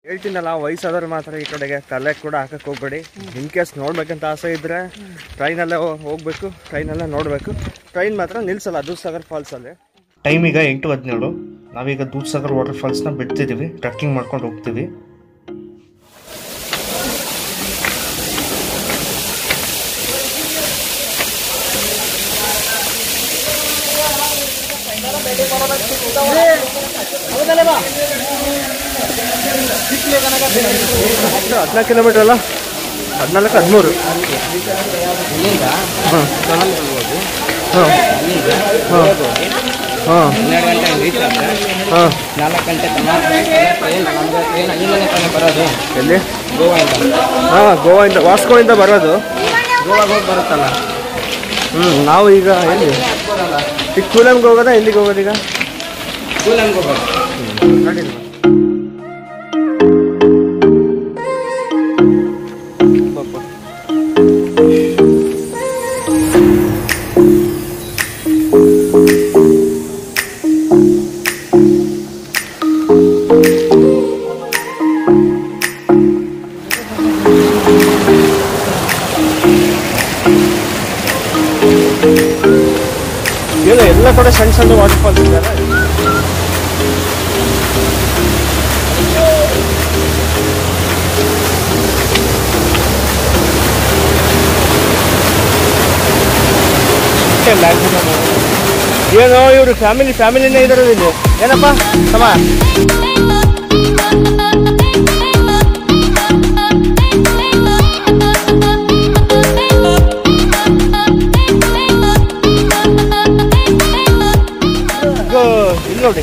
ಹೇಳ್ತೀನಲ್ಲ ವಯಸ್ಸಾದವ್ರು ಮಾತ್ರ ಈ ಕಡೆಗೆ ತಲೆ ಕೂಡ ಹಾಕಕ್ಕೆ ಹೋಗ್ಬೇಡಿ ಇನ್ ಕೇಸ್ ನೋಡ್ಬೇಕಂತ ಆಸೆ ಇದ್ರೆ ಟ್ರೈನಲ್ಲೇ ಹೋಗ್ಬೇಕು ಟ್ರೈನಲ್ಲೇ ನೋಡಬೇಕು ಟ್ರೈನ್ ಮಾತ್ರ ನಿಲ್ಸಲ್ಲ ದೂದ್ಸಾಗರ್ ಫಾಲ್ಸಲ್ಲಿ ಟೈಮ್ ಈಗ ಎಂಟು ಹದಿನೇಳು ನಾವೀಗ ದೂದ್ಸಾಗರ್ ವಾಟರ್ ಫಾಲ್ಸ್ನ ಬಿಡ್ತಿದ್ದೀವಿ ಟ್ರೆಕ್ಕಿಂಗ್ ಮಾಡ್ಕೊಂಡು ಹೋಗ್ತೀವಿ ಹದಿನಾಲ್ಕು ಕಿಲೋಮೀಟರ್ ಅಲ್ಲ ಹದಿನಾಲ್ಕು ಹದಿಮೂರು ಇಲ್ಲಿಂದ ಹಾಂ ಸೊಹಲ್ ಹೋಗ್ಬೋದು ಹಾಂ ಅಲ್ಲಿಂದ ಹಾಂ ಹಾಂ ಹನ್ನೆರಡು ಗಂಟೆ ರೀಚ್ ಆದರೆ ಹಾಂ ನಾಲ್ಕು ಗಂಟೆ ತನಕ ಟ್ರೈನ್ ನಮಗೆ ಟ್ರೈನ್ ಅಲ್ಲಿಂದನೇ ತಾನೇ ಬರೋದು ಎಲ್ಲಿ ಗೋವಾಯಿಂದ ಹಾಂ ಗೋವಾಯಿಂದ ವಾಸ್ಕೋಯಿಂದ ಬರೋದು ಗೋವಾಗ ಹೋಗಿ ಬರುತ್ತಲ್ಲ ಹ್ಞೂ ನಾವು ಈಗ ಎಲ್ಲಿ ಹತ್ಬೋದಲ್ಲ ಈಗ ಕೂಲಂಗೆ ಹೋಗೋದಾ ಎಲ್ಲಿಗೆ ಹೋಗೋದು ಈಗ ಕೂಲಂಗೆ ಹೋಗೋದು ಏನು ಎಲ್ಲ ಕಡೆ ಸಣ್ಣ ಸಣ್ಣ ವಾಟರ್ ಫಾಲ್ಸ್ ಇದ್ದಾರೆ ಏನೋ ಇವರು ಫ್ಯಾಮಿಲಿ ಫ್ಯಾಮಿಲಿನೇ ಇದ್ದಾರೆ ಇಲ್ಲಿ ಏನಪ್ಪ ಸಮ ಇಲ್ಲಿ ನೋಡಿ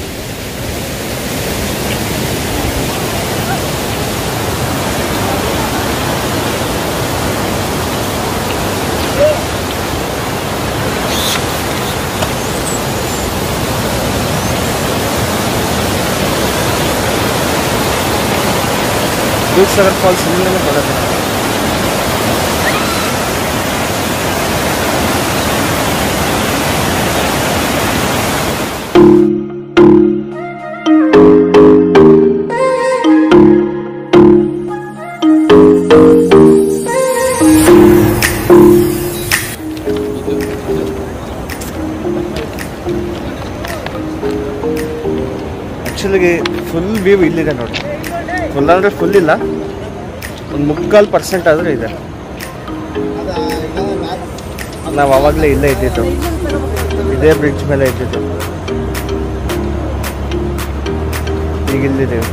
ದೂದ್ಸಾಗರ್ ಫಾಲ್ಸ್ ಇಲ್ಲಿಂದಲೇ ಬರೋದು ಆ್ಯಕ್ಚುಲಿಗೆ ಫುಲ್ ವ್ಯೂ ಇಲ್ಲಿದೆ ನೋಡಿ ಫುಲ್ ಅಂದರೆ ಫುಲ್ ಇಲ್ಲ ಒಂದು ಮುಕ್ಕಾಲು ಪರ್ಸೆಂಟ್ ಆದರೂ ಇದೆ ನಾವು ಆವಾಗಲೇ ಇಲ್ಲೇ ಇದ್ದಿದ್ದು ಇದೇ ಬ್ರಿಡ್ಜ್ ಮೇಲೆ ಇದ್ದಿದ್ದು ಈಗ ಇಲ್ಲಿದ್ದೀವಿ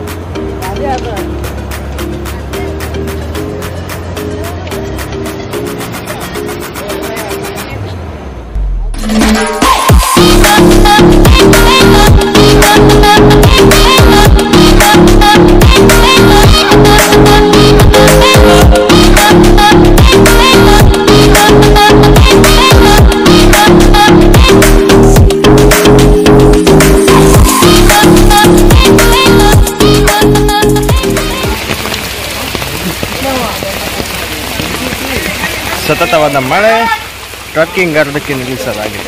ಸತತವಾದ ಮಳೆ ಟ್ರಕ್ಕಿಂಗ್ ಅರ್ಧಕ್ಕೆ ನಿಲ್ಲಿಸಲಾಗಿದೆ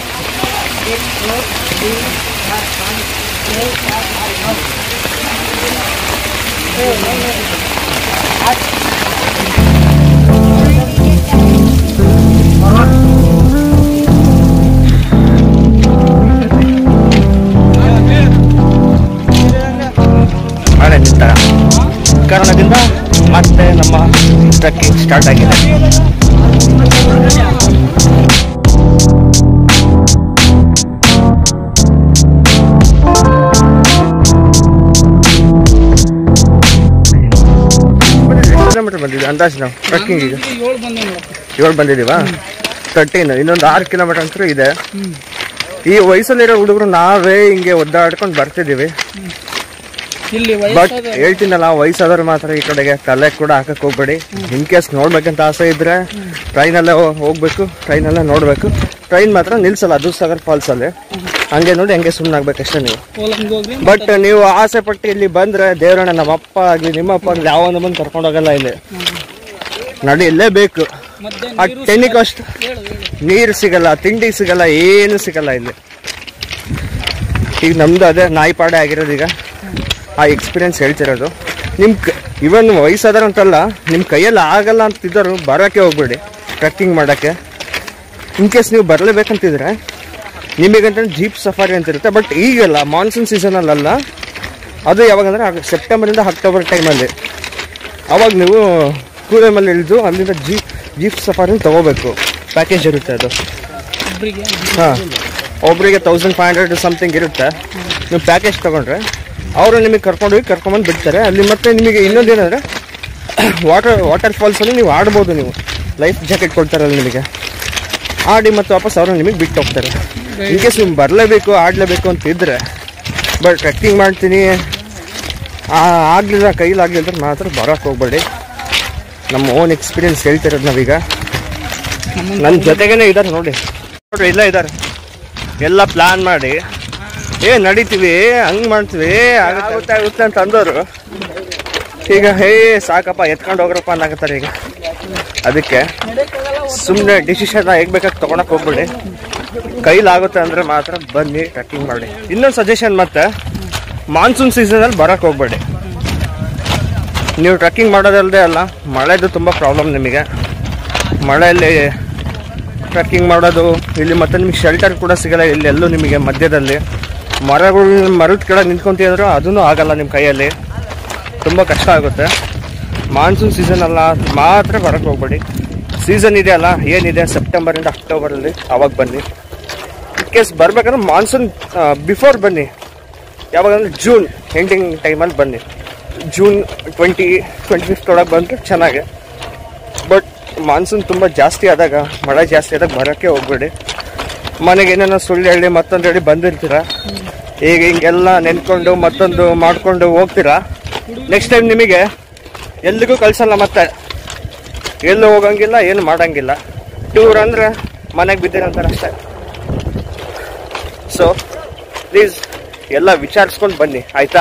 ಮಳೆ ನಿಂತ ಕಾರಣದಿಂದ ಮತ್ತೆ ನಮ್ಮ ಟ್ರಕ್ಕಿಂಗ್ ಸ್ಟಾರ್ಟ್ ಆಗಿದೆ ಕಿಲೋಮೀಟರ್ ಬಂದಿದೆ ಅಂದಾಜು ನಾವು ಟ್ರಕ್ಕಿಂಗ್ ಈಗ ಏಳು ಬಂದೆ ನೋಡಪ್ಪ ಏಳು ಬಂದಿದ್ದೀವಾ ತರ್ಟೀನ್ ಇನ್ನೊಂದು ಆರು ಕಿಲೋಮೀಟರ್ ಅಂತೂ ಇದೆ ಈ ವಯಸ್ಸಲ್ಲಿರೋ ಹುಡುಗರು ನಾವೇ ಹಿಂಗೆ ಒದ್ದಾಡ್ಕೊಂಡು ಬರ್ತಿದ್ದೀವಿ ಇಲ್ಲಿ ಬಟ್ ಹೇಳ್ತೀನಲ್ಲ ವಯಸ್ಸಾದವ್ರು ಮಾತ್ರ ಈ ಕಡೆಗೆ ತಲೆ ಕೂಡ ಹಾಕಕ್ಕೆ ಹೋಗ್ಬೇಡಿ ಇನ್ ಕೇಸ್ ನೋಡ್ಬೇಕಂತ ಆಸೆ ಇದ್ರೆ ಟ್ರೈನಲ್ಲೇ ಹೋಗ್ಬೇಕು ಟ್ರೈನಲ್ಲೇ ನೋಡಬೇಕು ಟ್ರೈನ್ ಮಾತ್ರ ನಿಲ್ಸಲ್ಲ ದೂದ್ಸಾಗರ್ ಫಾಲ್ಸಲ್ಲಿ ಹಂಗೆ ನೋಡಿ ಹಂಗೆ ಸುಮ್ಮನಾಗ್ಬೇಕಷ್ಟೇ ನೀವು ಕೋಲಂಗೆ ಹೋಗ್ರಿ ಬಟ್ ನೀವು ಆಸೆ ಪಟ್ಟು ಇಲ್ಲಿ ಬಂದ್ರೆ ದೇವರಣ್ಣ ನಮ್ಮ ಅಪ್ಪ ಆಗಲಿ ನಿಮ್ಮ ಅಪ್ಪ ಆಗಲಿ ಯಾವನು ಬಂದು ಕರ್ಕೊಂಡು ಹೋಗಲ್ಲ ಇಲ್ಲಿ ನಡಿಯಲೇಬೇಕು ಮತ್ತೆ ಆ ಟೆನ್ನಿಗೆ ಅಷ್ಟು ಹೇಳು ಹೇಳು ನೀರು ಸಿಗಲ್ಲ ತಿಂಡಿ ಸಿಗಲ್ಲ ಏನು ಸಿಗಲ್ಲ ಇಲ್ಲಿ ಈಗ ನಮ್ದು ಅದೇ ನಾಯಿ ಪಾಡೆ ಆಗಿರೋದು ಈಗ ಆ ಎಕ್ಸ್ಪೀರಿಯನ್ಸ್ ಹೇಳ್ತಿರೋದು ನಿಮ್ಮ ಇವನ್ ವಯಸ್ಸಾದ್ರ ಅಂತಲ್ಲ ನಿಮ್ಮ ಕೈಯಲ್ಲಿ ಆಗಲ್ಲ ಅಂತಿದ್ದರು ಬರೋಕ್ಕೆ ಹೋಗ್ಬೇಡಿ ಟ್ರೆಕ್ಕಿಂಗ್ ಮಾಡೋಕ್ಕೆ ಇನ್ ಕೇಸ್ ನೀವು ಬರಲೇಬೇಕಂತಿದ್ರೆ ನಿಮಗಂತ ಜೀಪ್ ಸಫಾರಿ ಅಂತ ಇರುತ್ತೆ ಬಟ್ ಈಗಲ್ಲ ಮಾನ್ಸೂನ್ ಸೀಸನಲ್ಲ ಅದು ಯಾವಾಗಂದ್ರೆ ಆಗ- ಸೆಪ್ಟೆಂಬರಿಂದ ಅಕ್ಟೋಬರ್ ಟೈಮಲ್ಲಿ ಅವಾಗ ನೀವು ಕೂಲೆಮಲ್ಲಿ ಇಳಿದು ಅಲ್ಲಿಂದ ಜೀಪ್ ಜೀಪ್ ಸಫಾರಿನ ತೊಗೋಬೇಕು ಪ್ಯಾಕೇಜ್ ಇರುತ್ತೆ ಅದು ಒಬ್ಬರಿಗೆ ಹಾಂ ಒಬ್ಬರಿಗೆ ತೌಸಂಡ್ ಫೈವ್ ಹಂಡ್ರೆಡ್ ಸಮಥಿಂಗ್ ಇರುತ್ತೆ ನೀವು ಪ್ಯಾಕೇಜ್ ತೊಗೊಂಡ್ರೆ ಅವರು ನಿಮಗೆ ಕರ್ಕೊಂಡೋಗಿ ಕರ್ಕೊಂಬಂದು ಬಿಡ್ತಾರೆ ಅಲ್ಲಿ ಮತ್ತೆ ನಿಮಗೆ ಇನ್ನೊಂದೇನಂದರೆ ವಾಟರ್ ವಾಟರ್ ಫಾಲ್ಸಲ್ಲಿ ನೀವು ಆಡ್ಬೋದು ನೀವು ಲೈಫ್ ಜಾಕೆಟ್ ಕೊಡ್ತಾರಲ್ಲ ನಿಮಗೆ ಆಡಿ ಮತ್ತೆ ವಾಪಸ್ ಅವರು ನಿಮಗೆ ಬಿಟ್ಟು ಹೋಗ್ತಾರೆ ಇನ್ ಕೇಸ್ ನೀವು ಬರಲೇಬೇಕು ಆಡಲೇಬೇಕು ಅಂತ ಇದ್ದರೆ ಬಟ್ ಟ್ರೆಕ್ಕಿಂಗ್ ಮಾಡ್ತೀನಿ ಆ- ಆಗ್ಲಿಲ್ಲ ಕೈಲಾಗ್ಲಿಲ್ಲ ಅಂದ್ರೆ ಮಾತ್ರ ಬರೋಕ್ಕೆ ಹೋಗ್ಬೇಡಿ ನಮ್ಮ ಓನ್ ಎಕ್ಸ್ಪೀರಿಯನ್ಸ್ ಹೇಳ್ತಿರೋದು ನಾವೀಗ ನನ್ನ ಜೊತೆಗೇನೆ ಇದ್ದಾರೆ ನೋಡಿ ನೋಡ್ರಿ ಇಲ್ಲ ಇದ್ದಾರೆ ಎಲ್ಲ ಪ್ಲಾನ್ ಮಾಡಿ ಏ ನಡಿತೀವಿ ಹಂಗ್ ಮಾಡ್ತೀವಿ ಆಗುತ್ತೆ ಆಗುತ್ತೆ ಅಂತ ಅಂದವರು ಈಗ ಹೇ ಸಾಕಪ್ಪ ಎತ್ಕೊಂಡು ಹೋಗ್ರಪ್ಪ ಅನ್ನಾಗತ್ತಾರೆ ಈಗ ಅದಕ್ಕೆ ಸುಮ್ಮನೆ ಡಿಸಿಷನ್ ಹೇಗ್ ಬೇಕಾಗಿ ತೊಗೊಳಕ್ ಹೋಗ್ಬೇಡಿ ಕೈಲಾಗುತ್ತೆ ಅಂದ್ರೆ ಮಾತ್ರ ಬನ್ನಿ ಟ್ರೆಕ್ಕಿಂಗ್ ಮಾಡಿ ಇನ್ನೊಂದು ಸಜೆಷನ್ ಮತ್ತೆ ಮಾನ್ಸೂನ್ ಸೀಸನಲ್ಲಿ ಬರಕ್ಕೆ ಹೋಗ್ಬೇಡಿ ನೀವು ಟ್ರೆಕ್ಕಿಂಗ್ ಮಾಡೋದಲ್ಲದೆ ಅಲ್ಲ ಮಳೆದು ತುಂಬ ಪ್ರಾಬ್ಲಮ್ ನಿಮಗೆ ಮಳೆಯಲ್ಲಿ ಟ್ರೆಕ್ಕಿಂಗ್ ಮಾಡೋದು ಇಲ್ಲಿ ಮತ್ತೆ ನಿಮಗೆ ಶೆಲ್ಟರ್ ಕೂಡ ಸಿಗಲ್ಲ ಇಲ್ಲಿ ಎಲ್ಲೂ ನಿಮಗೆ ಮಧ್ಯದಲ್ಲಿ ಮರಗಳು ಮರದ ಕೆಳಗೆ ನಿಂತ್ಕೊಂತಿದ್ರು ಅದೂ ಆಗಲ್ಲ ನಿಮ್ಮ ಕೈಯಲ್ಲಿ ತುಂಬ ಕಷ್ಟ ಆಗುತ್ತೆ ಮಾನ್ಸೂನ್ ಸೀಸನ್ ಅಲ್ಲ ಮಾತ್ರ ಬರೋಕ್ಕೆ ಹೋಗ್ಬೇಡಿ ಸೀಸನ್ ಇದೆ ಅಲ್ಲ ಏನಿದೆ ಸೆಪ್ಟೆಂಬರಿಂದ ಅಕ್ಟೋಬರಲ್ಲಿ ಅವಾಗ ಬನ್ನಿ ಇನ್ ಕೇಸ್ ಬರ್ಬೇಕಾದ್ರೆ ಮಾನ್ಸೂನ್ ಬಿಫೋರ್ ಬನ್ನಿ ಯಾವಾಗಂದ್ರೆ ಜೂನ್ ಎಂಡಿಂಗ್ ಟೈಮಲ್ಲಿ ಬನ್ನಿ ಜೂನ್ ಟ್ವೆಂಟಿ ಟ್ವೆಂಟಿ ಫಿಫ್ತ್ ಒಳಗೆ ಬಂದರೆ ಚೆನ್ನಾಗೆ ಬಟ್ ಮಾನ್ಸೂನ್ ತುಂಬ ಜಾಸ್ತಿ ಆದಾಗ ಮಳೆ ಜಾಸ್ತಿ ಆದಾಗ ಬರೋಕ್ಕೆ ಹೋಗ್ಬೇಡಿ ಮನೆಗೆ ಏನೇನೋ ಸುಳ್ಳು ಹೇಳಿ ಮತ್ತೊಂದು ಹೇಳಿ ಬಂದಿರ್ತೀರ ಈಗ ಹಿಂಗೆಲ್ಲ ನೆನ್ಕೊಂಡು ಮತ್ತೊಂದು ಮಾಡ್ಕೊಂಡು ಹೋಗ್ತೀರಾ ನೆಕ್ಸ್ಟ್ ಟೈಮ್ ನಿಮಗೆ ಎಲ್ಲಿಗೂ ಕಳ್ಸಲ್ಲ ಮತ್ತೆ ಎಲ್ಲೂ ಹೋಗಂಗಿಲ್ಲ ಏನು ಮಾಡಂಗಿಲ್ಲ ಟೂರ್ ಅಂದರೆ ಮನೆಗೆ ಬಿದ್ದಿರಂತಾರೆ ಅಷ್ಟೇ ಸೊ ಪ್ಲೀಸ್ ಎಲ್ಲ ವಿಚಾರಿಸ್ಕೊಂಡು ಬನ್ನಿ ಆಯ್ತಾ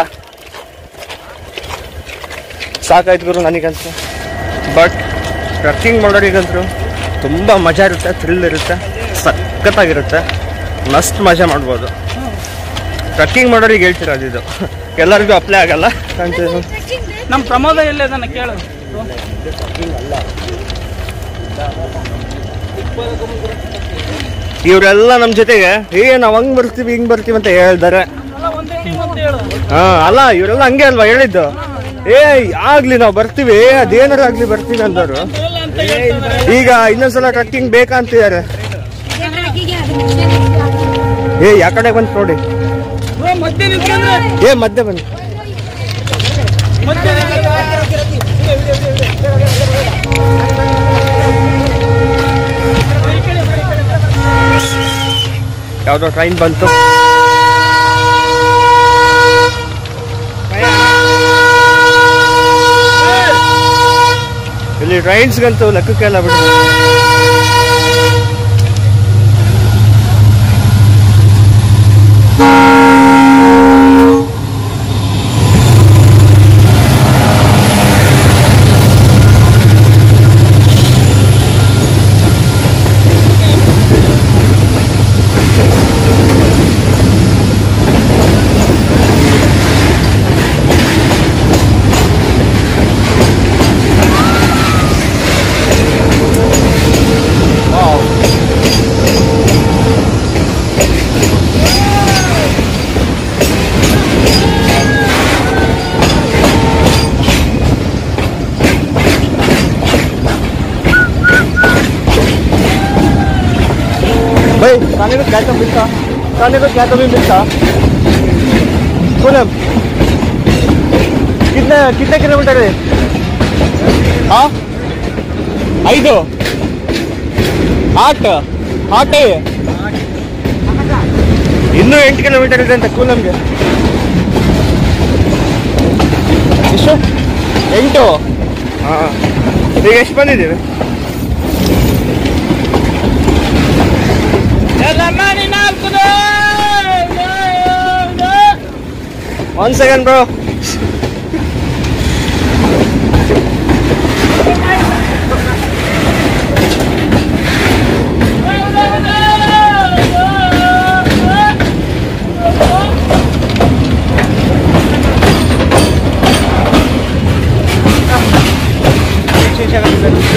ಸಾಕಾಯ್ತು ಗುರು ನನಗಂತೂ ಬಟ್ ಟ್ರಕ್ಕಿಂಗ್ ಮಾಡೋರಿಗಂತೂ ತುಂಬ ಮಜಾ ಇರುತ್ತೆ ಥ್ರಿಲ್ ಇರುತ್ತೆ ಸಖತ್ತಾಗಿರುತ್ತೆ ಮಸ್ತ್ ಮಜಾ ಮಾಡ್ಬೋದು ಟ್ರಕ್ಕಿಂಗ್ ಮಾಡೋರಿಗೆ ಹೇಳ್ತಿರೋದು ಇದು ಎಲ್ಲರಿಗೂ ಅಪ್ಲೈ ಆಗಲ್ಲ ಅಂತ ನಮ್ಮ ಪ್ರಮೋದ ಎಲ್ಲಿ ಅದನ್ನ ಕೇಳು ಇವರೆಲ್ಲ ನಮ್ಮ ಜೊತೆಗೆ ಏ ನಾವು ಹಂಗ್ ಬರ್ತೀವಿ ಹಿಂಗ್ ಬರ್ತೀವಿ ಅಂತ ಹೇಳ್ತಾರೆ ಅಲ್ಲ ಒಂದೇ ಟೀಮ್ ಅಂತ ಹೇಳು ಹಾ ಅಲ್ಲ ಇವರೆಲ್ಲ ಹಂಗೆ ಅಲ್ವಾ ಹೇಳಿದ್ದು ಏ ಆಗ್ಲಿ ನಾವು ಬರ್ತೀವಿ ಅದೇನಾರು ಆಗ್ಲಿ ಬರ್ತೀವಿ ಅಂದವರು ಇಲ್ಲ ಅಂತ ಹೇಳ್ತಾರೆ ಈಗ ಇನ್ನೊಂದ್ಸಲ ಟ್ರಕ್ಕಿಂಗ್ ಬೇಕಾ ಅಂತಿದ್ದಾರೆ ಏ ಯಾ ಕಡೆ ಬಂತು ನೋಡಿ ಬ್ರೋ ಮಧ್ಯೆ ನಿಂತ್ಕೊಂಡ್ರೆ ಏ ಮಧ್ಯೆ ಬಂದು ಮಧ್ಯೆ ಯಾವುದೋ ಟ್ರೈನ್ ಬಂತು ಇಲ್ಲಿ ಟ್ರೈನ್ಸ್ಗಂತೂ ಲೆಕ್ಕಕ್ಕೆಲ್ಲ ಬಿಡು भाई खाने को क्या क्या मिलता खाने को क्या कभी मिलता पूनम कितने कितने किलोमीटर है हाँ ಐದು ಆಟ್ ಆಟೇ ಇನ್ನೂ ಎಂಟು ಕಿಲೋಮೀಟರ್ ಇದೆ ಅಂತ ಕೂಲಂಗೆ ಎಷ್ಟು ಎಂಟು ಹಾಂ ಈಗ ಎಷ್ಟು ಬಂದಿದ್ದೀವಿ ಎಲ್ಲ ಮಾಡಿ ನಾಲ್ಕು ಒನ್ ಸೆಕೆಂಡ್ ಬ್ರೋ ಸರ್